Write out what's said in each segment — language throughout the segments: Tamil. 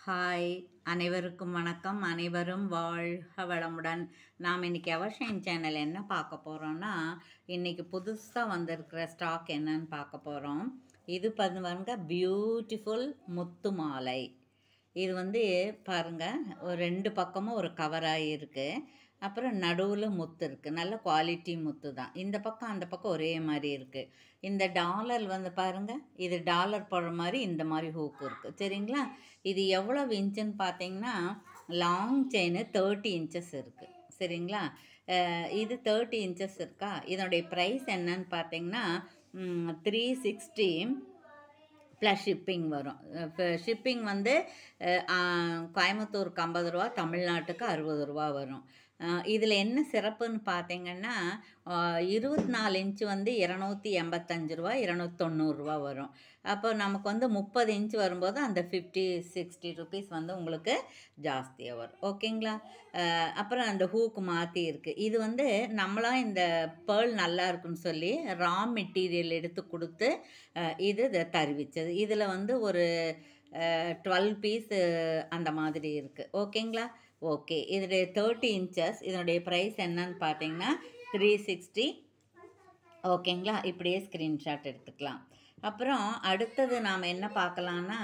ஹாய் அனைவருக்கும் வணக்கம் அனைவரும் வாழ்க வளமுடன் நாம் இன்னைக்கு அவர்ஷைன் சேனல் என்ன பார்க்க போகிறோம்னா இன்னைக்கு புதுசாக வந்திருக்கிற ஸ்டாக் என்னன்னு பார்க்க போகிறோம் இது பண்ணுவாங்க பியூட்டிஃபுல் முத்து மாலை இது வந்து பாருங்க ஒரு ரெண்டு பக்கமும் ஒரு கவராக இருக்குது அப்புறம் நடுவில் முத்து இருக்குது நல்ல குவாலிட்டி முத்து தான் இந்த பக்கம் அந்த பக்கம் ஒரே மாதிரி இருக்குது இந்த டாலர் வந்து பாருங்க இது டாலர் போடுற மாதிரி இந்த மாதிரி ஹூக் இருக்குது சரிங்களா இது எவ்வளோ இன்ச்சுன்னு பார்த்தீங்கன்னா லாங் செயின் தேர்ட்டி இன்ச்சஸ் இருக்குது சரிங்களா அஹ் இது தேர்ட்டி இன்ச்சஸ் இருக்கா இதனுடைய ப்ரைஸ் என்னன்னு பார்த்தீங்கன்னா த்ரீ சிக்ஸ்டி ப்ளஸ் ஷிப்பிங் வரும் இப்போ ஷிப்பிங் வந்து அஹ், ஆ, கோயம்புத்தூருக்கு ஐம்பது ரூபா தமிழ்நாட்டுக்கு அறுபது ரூபா வரும் இதில் என்ன சிறப்புன்னு பார்த்தீங்கன்னா இருபத்தி நாலு இன்ச்சு வந்து இரநூத்தி எண்பத்தஞ்சு ரூபா இரநூத்தி தொண்ணூறுரூவா வரும் அப்போ நமக்கு வந்து முப்பது இன்ச் வரும்போது அந்த ஃபிஃப்டி சிக்ஸ்டி ருபீஸ் வந்து உங்களுக்கு ஜாஸ்தியாக வரும் ஓகேங்களா அஹ், அப்புறம் அந்த ஹூக்கு மாற்றி இருக்குது இது வந்து நம்மளா இந்த பேர்ல் நல்லா இருக்குன்னு சொல்லி ரா மெட்டீரியல் எடுத்து கொடுத்து அஹ், இது இதை தருவிச்சது இதில் வந்து ஒரு டுவெல் பீஸ் அந்த மாதிரி இருக்குது ஓகேங்களா ஓகே இதோடைய தேர்ட்டி இன்ச்சஸ் இதனுடைய ப்ரைஸ் என்னன்னு பார்த்தீங்கன்னா த்ரீ சிக்ஸ்டி ஓகேங்களா இப்படியே ஸ்க்ரீன்ஷாட் எடுத்துக்கலாம் அப்புறம் அடுத்தது நாம் என்ன பார்க்கலான்னா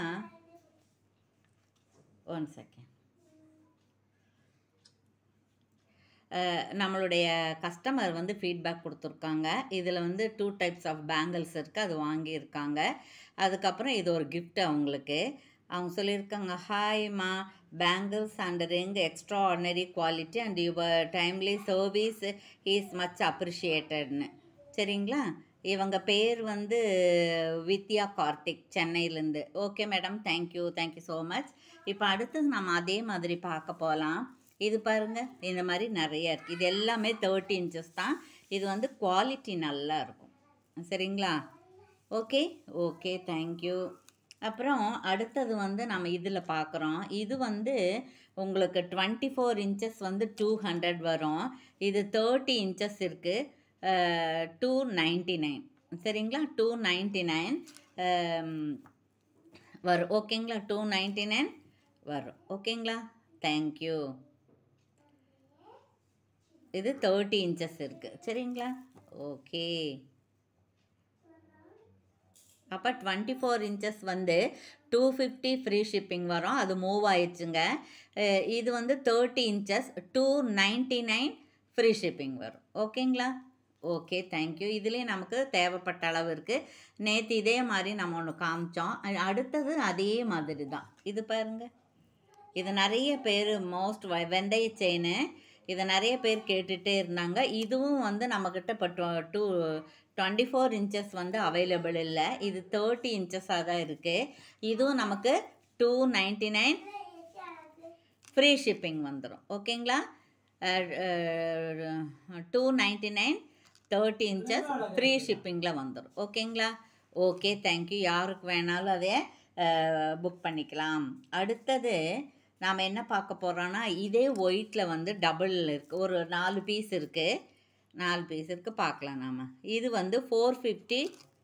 ஒன் செகண்ட் நம்மளுடைய கஸ்டமர் வந்து ஃபீட்பேக் கொடுத்துருக்காங்க இதில் வந்து டூ டைப்ஸ் ஆஃப் பேங்கிள்ஸ் இருக்குது அது வாங்கியிருக்காங்க அதுக்கப்புறம் இது ஒரு gift அவங்களுக்கு அவங்க சொல்லியிருக்காங்க ஹாய்மா bangles and ring extra ordinary quality and your timely service is much அப்ரிஷியேட்டட்னு சரிங்களா இவங்க பேர் வந்து வித்யா கார்த்திக் சென்னையிலேருந்து okay madam thank you thank you so much இப்போ அடுத்தது நம்ம அதே மாதிரி பார்க்க போகலாம் இது பாருங்க இந்த மாதிரி நிறைய இருக்குது இது எல்லாமே தேர்ட்டி இன்ச்சஸ் தான் இது வந்து குவாலிட்டி நல்லா இருக்கும் சரிங்களா ஓகே ஓகே தேங்க்யூ அப்புறம் அடுத்தது வந்து நம்ம இதில் பார்க்குறோம் இது வந்து உங்களுக்கு டுவெண்ட்டி ஃபோர் இன்ச்சஸ் வந்து டூ ஹண்ட்ரட் வரும் இது தேர்ட்டி இன்ச்சஸ் இருக்குது டூ நைன்ட்டி நைன் சரிங்களா டூ நைன்ட்டி நைன் வரும் ஓகேங்களா டூ நைன்ட்டி நைன் வரும் ஓகேங்களா தேங்க்யூ இது தேர்ட்டி இன்ச்சஸ் இருக்குது சரிங்களா ஓகே அப்போ டுவெண்ட்டி ஃபோர் இன்ச்சஸ் வந்து டூ ஃபிஃப்டி ஃப்ரீ ஷிப்பிங் வரும் அது மூவ் ஆயிடுச்சுங்க அஹ் இது வந்து thirty inches two ninety nine free shipping வரும் ஓகேங்களா ஓகே தேங்க்யூ இதுலேயே நமக்கு தேவைப்பட்ட அளவு இருக்குது நேற்று இதே மாதிரி நம்ம ஒன்று காமிச்சோம் அ- அடுத்தது அதே மாதிரி தான் இது பாருங்க இது நிறைய பேர் மோஸ்ட் வெந்தய செயின் இதை நிறைய பேர் கேட்டுகிட்டே இருந்தாங்க இதுவும் வந்து நம்மக்கிட்ட இப்போ டூ டுவெண்ட்டி ஃபோர் இன்ச்சஸ் வந்து அவைலபிள் இல்லை இது தேர்ட்டி இன்ச்சஸாக தான் இருக்குது இதுவும் நமக்கு two ninety nine free shipping வந்துடும் ஓகேங்களா two ninety nine thirty inches free ஷிப்பிங்கில் வந்துடும் ஓகேங்களா ஓகே தேங்க்யூ யாருக்கு வேணாலும் அதை புக் பண்ணிக்கலாம் அடுத்தது நாம் என்ன பார்க்க போகிறோன்னா இதே ஒயிட்டில் வந்து டபுள் இருக்குது ஒரு நாலு பீஸ் இருக்குது நாலு பீஸ் இருக்குது பார்க்கலாம் நாம் இது வந்து four fifty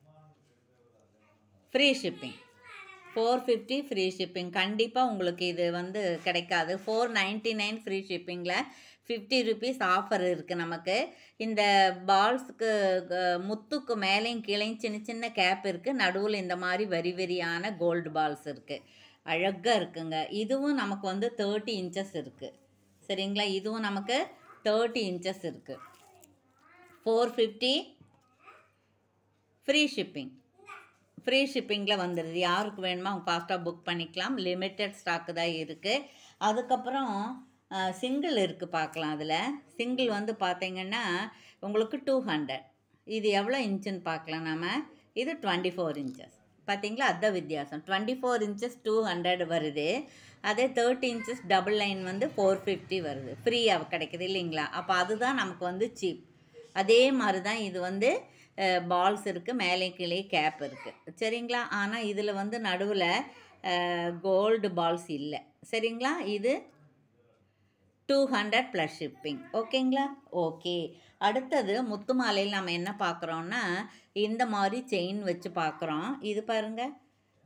free shipping four fifty free shipping கண்டிப்பாக உங்களுக்கு இது வந்து கிடைக்காது ஃபோர் நைன்ட்டி நைன் ஃப்ரீ ஷிப்பிங்கில் ஃபிஃப்டி ருபீஸ் ஆஃபர் இருக்குது நமக்கு இந்த பால்ஸுக்கு முத்துக்கு மேலேயும் கீழேயும் சின்ன சின்ன கேப் இருக்குது நடுவில் இந்த மாதிரி வரி வரியான கோல்டு பால்ஸ் இருக்குது அழகாக இருக்குங்க இதுவும் நமக்கு வந்து தேர்ட்டி இன்ச்சஸ் இருக்குது சரிங்களா இதுவும் நமக்கு தேர்ட்டி இன்ச்சஸ் இருக்குது four fifty free shipping free ஷிப்பிங்கில் வந்துடுது யாருக்கு வேணுமோ அவங்க ஃபாஸ்ட்டாக புக் பண்ணிக்கலாம் லிமிட்டட் ஸ்டாக்கு தான் இருக்குது அதுக்கப்புறம் சிங்கிள் இருக்குது பார்க்கலாம் அதில் சிங்கிள் வந்து பார்த்தீங்கன்னா உங்களுக்கு டூ ஹண்ட்ரட் இது எவ்வளோ இன்ச்சுன்னு பார்க்கலாம் நாம இது டுவெண்ட்டி ஃபோர் இன்ச்சஸ் பார்த்தீங்களா அதுதான் வித்தியாசம் twenty four inches two hundred வருது அதே தேர்ட்டி இன்ச்சஸ் டபுள் லைன் வந்து ஃபோர் ஃபிஃப்டி வருது ஃப்ரீயாக கிடைக்குது இல்லைங்களா அப்போ அதுதான் நமக்கு வந்து சீப் அதே மாதிரி தான் இது வந்து பால்ஸ் இருக்குது மேலே கீழே கேப் இருக்குது சரிங்களா ஆனால் இதில் வந்து நடுவில் கோல்டு பால்ஸ் இல்லை சரிங்களா இது டூ ஹண்ட்ரட் ப்ளஸ் ஷிப்பிங் ஓகேங்களா ஓகே அடுத்தது முத்து மாலையில் நம்ம என்ன பார்க்குறோன்னா இந்த மாதிரி செயின் வச்சு பார்க்குறோம் இது பாருங்க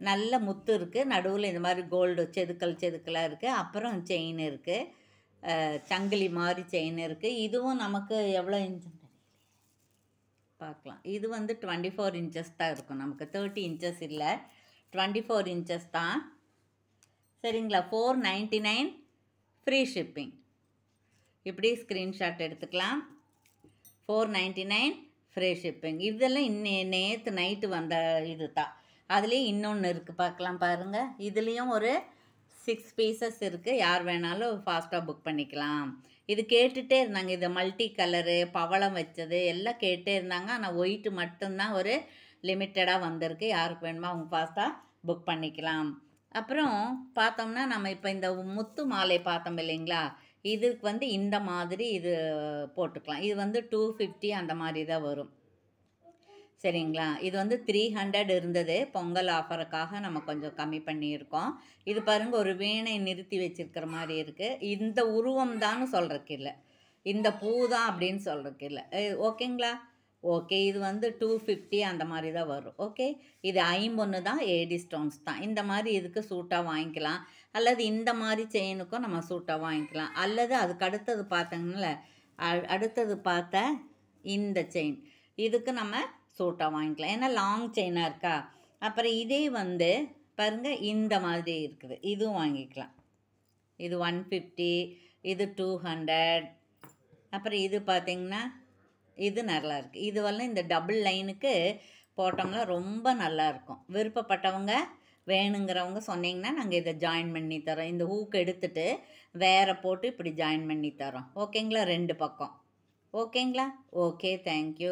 நல்ல முத்து இருக்குது நடுவில் இந்த மாதிரி கோல்டு செதுக்கல் செதுக்கலாக இருக்குது அப்புறம் செயின் இருக்குது சங்கிலி மாதிரி செயின் இருக்குது இதுவும் நமக்கு எவ்வளோ இன்ச் பார்க்கலாம் இது வந்து டுவெண்ட்டி ஃபோர் இன்ச்சஸ் தான் இருக்கும் நமக்கு தேர்ட்டி இன்ச்சஸ் இல்லை டுவெண்ட்டி ஃபோர் இன்ச்சஸ் தான் சரிங்களா four ninety nine free shipping இப்படி ஸ்க்ரீன்ஷாட் எடுத்துக்கலாம் four ninety nine free shipping இதெல்லாம் இன்னே நேற்று நைட்டு வந்த இது தான் அதுலேயும் இன்னொன்று இருக்குது பார்க்கலாம் பாருங்கள் இதுலேயும் ஒரு சிக்ஸ் பீசஸ் இருக்குது யார் வேணாலும் ஃபாஸ்ட்டாக புக் பண்ணிக்கலாம் இது கேட்டுகிட்டே இருந்தாங்க இது மல்டி கலரு பவளம் வச்சது எல்லாம் கேட்டே இருந்தாங்க ஆனால் ஒயிட்டு மட்டும்தான் ஒரு லிமிட்டடாக வந்திருக்கு யாருக்கு வேணுமோ அவங்க ஃபாஸ்ட்டாக புக் பண்ணிக்கலாம் அப்புறம் பார்த்தோம்னா நம்ம இப்போ இந்த முத்து மாலை பார்த்தோம் இல்லைங்களா இதுக்கு வந்து இந்த மாதிரி இது போட்டுக்கலாம் இது வந்து டூ ஃபிஃப்டி அந்த மாதிரி தான் வரும் சரிங்களா இது வந்து த்ரீ ஹண்ட்ரட் இருந்தது பொங்கல் ஆஃபருக்காக நம்ம கொஞ்சம் கம்மி பண்ணியிருக்கோம் இது பாருங்கள் ஒரு வீணை நிறுத்தி வச்சிருக்கிற மாதிரி இருக்குது இந்த உருவம் தான் சொல்கிறக்கு இல்லை இந்த பூ தான் அப்படின்னு சொல்கிறக்கு இல்லை ஓகேங்களா ஓகே இது வந்து டூ ஃபிஃப்டி அந்த மாதிரி தான் வரும் ஓகே இது ஐம்பொன்று தான் ஏடி ஸ்டோன்ஸ் தான் இந்த மாதிரி இதுக்கு சூட்டாக வாங்கிக்கலாம் அல்லது இந்த மாதிரி செயினுக்கும் நம்ம சூட்டாக வாங்கிக்கலாம் அல்லது அதுக்கு அடுத்தது பார்த்தீங்கன்னா அடுத்தது பார்த்த இந்த செயின் இதுக்கு நம்ம சூட்டாக வாங்கிக்கலாம் ஏன்னா லாங் செயினாக இருக்கா அப்புறம் இதே வந்து பாருங்கள் இந்த மாதிரி இருக்குது இதுவும் வாங்கிக்கலாம் இது ஒன் ஃபிஃப்டி இது டூ ஹண்ட்ரட் அப்புறம் இது பார்த்திங்கன்னா இது நல்லா இருக்குது இது வரலாம் இந்த டபுள் லைனுக்கு போட்டோம்னா ரொம்ப நல்லா இருக்கும் விருப்பப்பட்டவங்க வேணுங்கிறவங்க சொன்னீங்கன்னா நாங்கள் இதை ஜாயின் பண்ணி தரோம் இந்த ஹூக்கு எடுத்துட்டு வேற போட்டு இப்படி ஜாயின் பண்ணி தரோம் ஓகேங்களா ரெண்டு பக்கம் ஓகேங்களா ஓகே தேங்க்யூ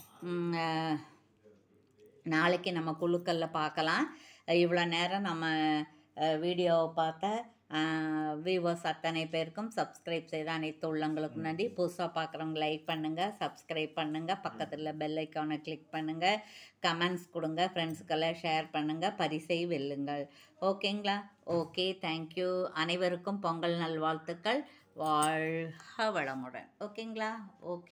நாளைக்கு நம்ம குழுக்களில் பார்க்கலாம் இவ்வளோ நேரம் நம்ம வீடியோவை பார்த்த வியூவர்ஸ் அத்தனை பேருக்கும் சப்ஸ்கிரைப் செய்த அனைத்து உள்ளங்களுக்கும் நன்றி புதுசாக பார்க்குறவங்க லைக் பண்ணுங்கள் சப்ஸ்கிரைப் பண்ணுங்கள் பக்கத்தில் பெல் ஐக்கானை கிளிக் பண்ணுங்கள் கமெண்ட்ஸ் கொடுங்க ஃப்ரெண்ட்ஸுக்கெல்லாம் ஷேர் பண்ணுங்கள் பரிசை வெல்லுங்கள் ஓகேங்களா ஓகே தேங்க்யூ அனைவருக்கும் பொங்கல் நல்வாழ்த்துக்கள் வாழ்க வளமுடன் ஓகேங்களா ஓகே